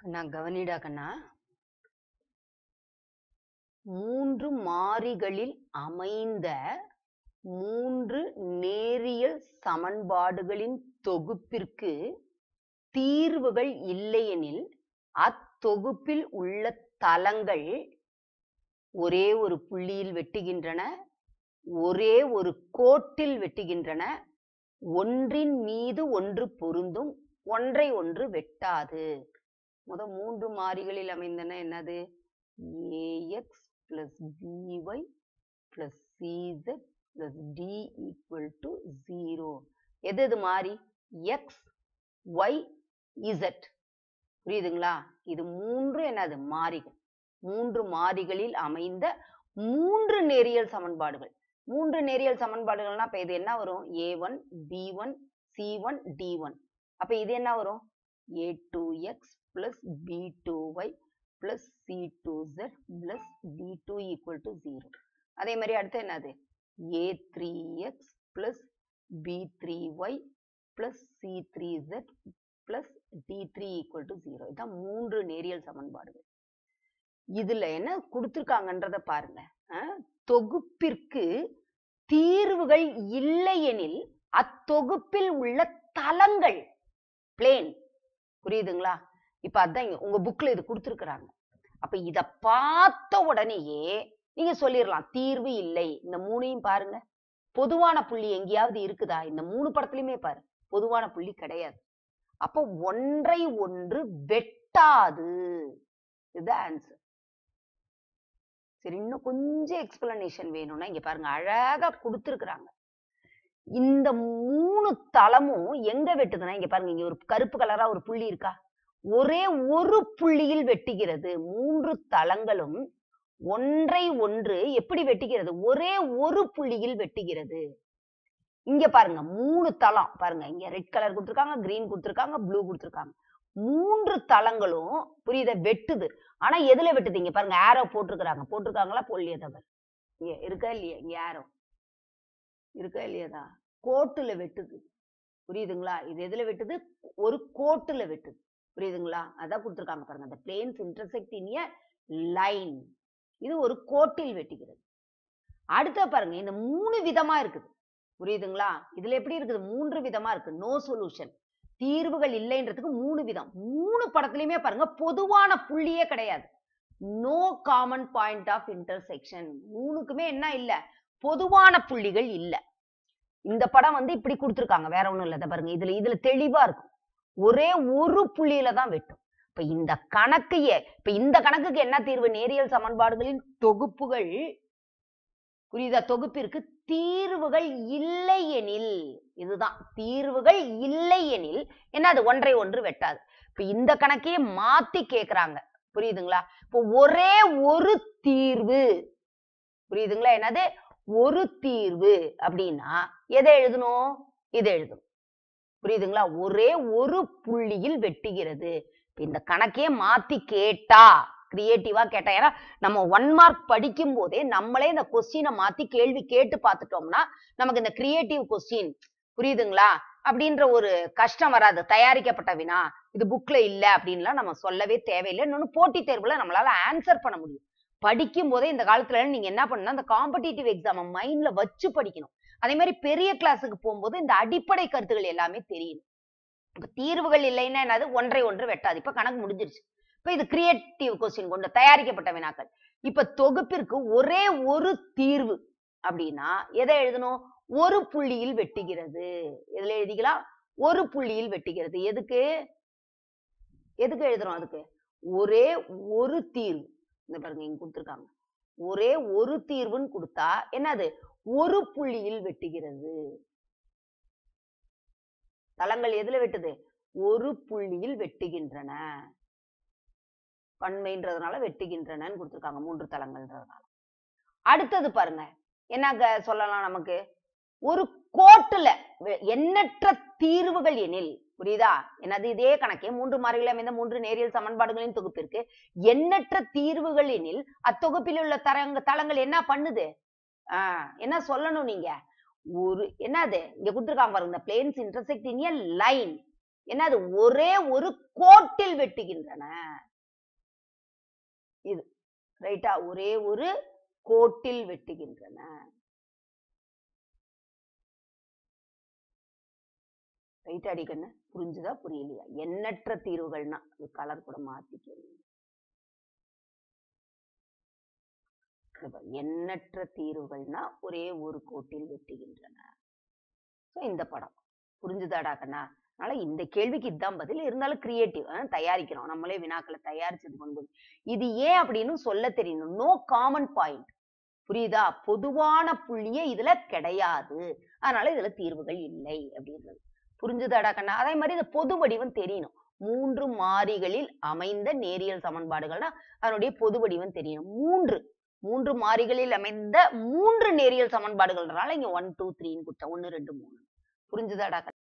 கண்ணா கவனிடா கண்ணா மூன்று மாறிகளில் அமைந்த மூன்று நேரியல் சமன்பாடுகளின் தொகுப்பிற்கு தீர்வுகள் இல்லையெனில் அத்தொகுப்பில் உள்ள தலங்கள் ஒரே ஒரு புள்ளியில் வெட்டுகின்றன ஒரே ஒரு கோட்டில் வெட்டுகின்றன ஒன்றின் மீது ஒன்று பொருந்தும் ஒன்றை ஒன்று வெட்டாது முத மூன்று மாறிகளில் அமைந்தன என்னது ஏஎக்ஸ் பிளஸ் பிஒய் பிளஸ் சிசெட் plus d equal to zero எது எது மாறி எக்ஸ் ஒய் இசட் புரியுதுங்களா இது மூன்று என்னது மாறிகள் மூன்று மாறிகளில் அமைந்த மூன்று நேரியல் சமன்பாடுகள் மூன்று நேரியல் சமன்பாடுகள்னா அப்ப இது என்ன வரும் a one b one c one d one அப்ப இது என்ன வரும் a two x plus b two y plus c two z plus d two equal to zero அதே மாதிரி அடுத்து என்னது a three x plus b three y plus c three z plus d three equal to zero இதான் மூன்று நேரியல் சமன்பாடுகள் இதுல என்ன கொடுத்துருக்காங்கன்றத பாருங்க அஹ், தொகுப்பிற்கு தீர்வுகள் இல்லையெனில் அத்தொகுப்பில் உள்ள தலங்கள் பிளேன் புரியுதுங்களா இப்ப அதான் இங்க உங்க புக்ல இது கொடுத்துருக்குறாங்க அப்ப இத பார்த்த உடனேயே நீங்க சொல்லிடலாம் தீர்வு இல்லை இந்த மூணையும் பாருங்க பொதுவான புள்ளி எங்கேயாவது இருக்குதா இந்த மூணு படத்துலயுமே பாரு பொதுவான புள்ளி கிடையாது அப்போ ஒன்றை ஒன்று வெட்டாது இதுதான் ஆன்சர் சரி இன்னும் கொஞ்சம் எக்ஸ்பிளனேஷன் வேணும்னா இங்க பாருங்க அழகா கொடுத்துருக்குறாங்க இந்த மூணு தளமும் எங்க வெட்டுதுன்னா இங்க பாருங்க இங்க ஒரு கருப்பு கலரா ஒரு புள்ளி இருக்கா ஒரே ஒரு புள்ளியில் வெட்டுகிறது மூன்று தளங்களும் ஒன்றை ஒன்று எப்படி வெட்டுகிறது ஒரே ஒரு புள்ளியில் வெட்டுகிறது இங்க பாருங்க மூணு தளம் பாருங்க இங்க ரெட் கலர் கொடுத்துருக்காங்க கிரீன் கொடுத்துருக்காங்க ப்ளூ கொடுத்துருக்காங்க மூன்று தளங்களும் புரியுத வெட்டுது ஆனா எதுல வெட்டுது இங்க பாருங்க ஆரோ போட்டிருக்காங்க போட்டிருக்காங்களா போடலையா தவிர இங்க இருக்கா இல்லையா இங்க ஆரோ இருக்கா இல்லையாதா கோட்டுல வெட்டுது புரியுதுங்களா இது எதுல வெட்டுது ஒரு கோட்டுல வெட்டுது புரியுதுங்களா அதான் கொடுத்துருக்காங்க பாருங்க அந்த planes intersect in a line இது ஒரு கோட்டில் வெட்டுகிறது அடுத்த பாருங்க இந்த மூணு விதமா இருக்குது புரியுதுங்களா இதுல எப்படி இருக்குது மூன்று விதமா இருக்கு நோ சொல்யூஷன் தீர்வுகள் இல்லைன்றதுக்கு மூணு விதம் மூணு படத்துலயுமே பாருங்க பொதுவான புள்ளியே கிடையாது no common point of intersection மூணுக்குமே என்ன இல்ல பொதுவான புள்ளிகள் இல்ல இந்த படம் வந்து இப்படி கொடுத்துருக்காங்க வேற ஒண்ணும் இல்ல இதை பாருங்க இதுல இதுல தெளிவா இருக்கும் ஒரே ஒரு புள்ளியில தான் வெட்டும் இப்ப இந்த கணக்கையே இப்ப இந்த கணக்குக்கு என்ன தீர்வு நேரியல் சமன்பாடுகளின் தொகுப்புகள் புரியுதா தொகுப்பிற்கு தீர்வுகள் இல்லை எனில் இதுதான் தீர்வுகள் இல்லை எனில் என்னது ஒன்றை ஒன்று வெட்டாது இப்ப இந்த கணக்கையே மாத்தி கேக்குறாங்க புரியுதுங்களா இப்போ ஒரே ஒரு தீர்வு புரியுதுங்களா என்னது ஒரு தீர்வு அப்படின்னா எதை எழுதணும் இதை எழுதணும் புரியுதுங்களா ஒரே ஒரு புள்ளியில் வெட்டுகிறது இப்ப இந்த கணக்கே மாத்தி கேட்டா கிரியேட்டிவா கேட்டா ஏன்னா நம்ம ஒன் மார்க் படிக்கும் போதே நம்மளே இந்த கொஸ்டினை மாத்தி கேள்வி கேட்டு பார்த்துட்டோம்னா நமக்கு இந்த கிரியேட்டிவ் கொஸ்டின் புரியுதுங்களா அப்படின்ற ஒரு கஷ்டம் வராது தயாரிக்கப்பட்ட வினா இது புக்ல இல்ல அப்படின்லாம் நம்ம சொல்லவே தேவையில்லை இன்னொன்னு போட்டித் தேர்வுல நம்மளால ஆன்சர் பண்ண முடியும் படிக்கும் போதே இந்த காலத்துல நீங்க என்ன பண்ணணும் அந்த காம்படிட்டிவ் எக்ஸாம் மைண்ட்ல வச்சு படிக்கணும் அதே மாதிரி பெரிய கிளாஸுக்கு போகும்போது இந்த அடிப்படை கருத்துகள் எல்லாமே தெரியணும் இப்ப தீர்வுகள் இல்லைன்னா என்னது ஒன்றை ஒன்று வெட்டாது இப்ப கணக்கு முடிஞ்சிருச்சு இப்ப இது கிரியேட்டிவ் கொஸ்டின் கொண்டு தயாரிக்கப்பட்ட வினாக்கள் இப்ப தொகுப்பிற்கு ஒரே ஒரு தீர்வு அப்படின்னா எதை எழுதணும் ஒரு புள்ளியில் வெட்டுகிறது எதுல எழுதிக்கலாம் ஒரு புள்ளியில் வெட்டுகிறது எதுக்கு எதுக்கு எழுதுறோம் அதுக்கு ஒரே ஒரு தீர்வு இந்த பாருங்க இங்க கொடுத்துருக்காங்க ஒரே ஒரு தீர்வுன்னு கொடுத்தா என்னது ஒரு புள்ளியில் வெட்டுகிறது தளங்கள் எதுல வெட்டுது ஒரு புள்ளியில் வெட்டுகின்றன பன்மைன்றதுனால வெட்டுகின்றனன்னு கொடுத்துருக்காங்க மூன்று தளங்கள்ன்றதுனால அடுத்தது பாருங்க என்னங்க சொல்லலாம் நமக்கு ஒரு கோட்டுல வெ- எண்ணற்ற தீர்வுகள் எனில் புரியுதா என்னது இதே கணக்கே மூன்று மாறிகள் அமைந்த மூன்று நேரியல் சமன்பாடுகளின் தொகுப்பிற்கு எண்ணற்ற தீர்வுகள் எனில் அத்தொகுப்பில் உள்ள தரங்க தளங்கள் என்ன பண்ணுது ஆஹ் என்ன சொல்லணும் நீங்க ஒரு என்னது இங்க கொடுத்துருக்காங்க பாருங்க இந்த planes intersect in a line என்ன அது ஒரே ஒரு கோட்டில் வெட்டுகின்றன இது ரைட்டா ஒரே ஒரு கோட்டில் வெட்டுகின்றன ரைட் அடிக்கண்ணு புரிஞ்சுதா புரியலையா எண்ணற்ற தீர்வுகள்னா கலர் கூட மாத்திக்கணும் இங்க பாரு, எண்ணற்ற தீர்வுகள்னா ஒரே ஒரு கோட்டில் வெட்டுகின்றன So, இந்த படம் புரிஞ்சுதாடா கண்ணா அதனால இந்த கேள்விக்கு இதுதான் பதில் இருந்தாலும் கிரியேட்டிவ் தயாரிக்கிறோம் நம்மளே வினாக்களை தயாரிச்சது கொண்டு இது ஏன் அப்படின்னு சொல்ல தெரியணும் நோ காமன் பாயிண்ட் புரியுதா பொதுவான புள்ளியே இதுல கிடையாது அதனால இதுல தீர்வுகள் இல்லை அப்படின்றது புரிஞ்சுதாடா கண்ணா அதே மாதிரி இந்த பொது வடிவம் தெரியணும் மூன்று மாறிகளில் அமைந்த நேரியல் சமன்பாடுகள்னா அதனுடைய பொது வடிவம் தெரியணும் மூன்று மூன்று மாறிகளில் அமைந்த மூன்று நேரியல் சமன்பாடுகள்னால இங்க ஒன் டூ த்ரீன்னு கொடுத்தேன் ஒன்னு ரெண்டு மூணு புரிஞ்சுதாடா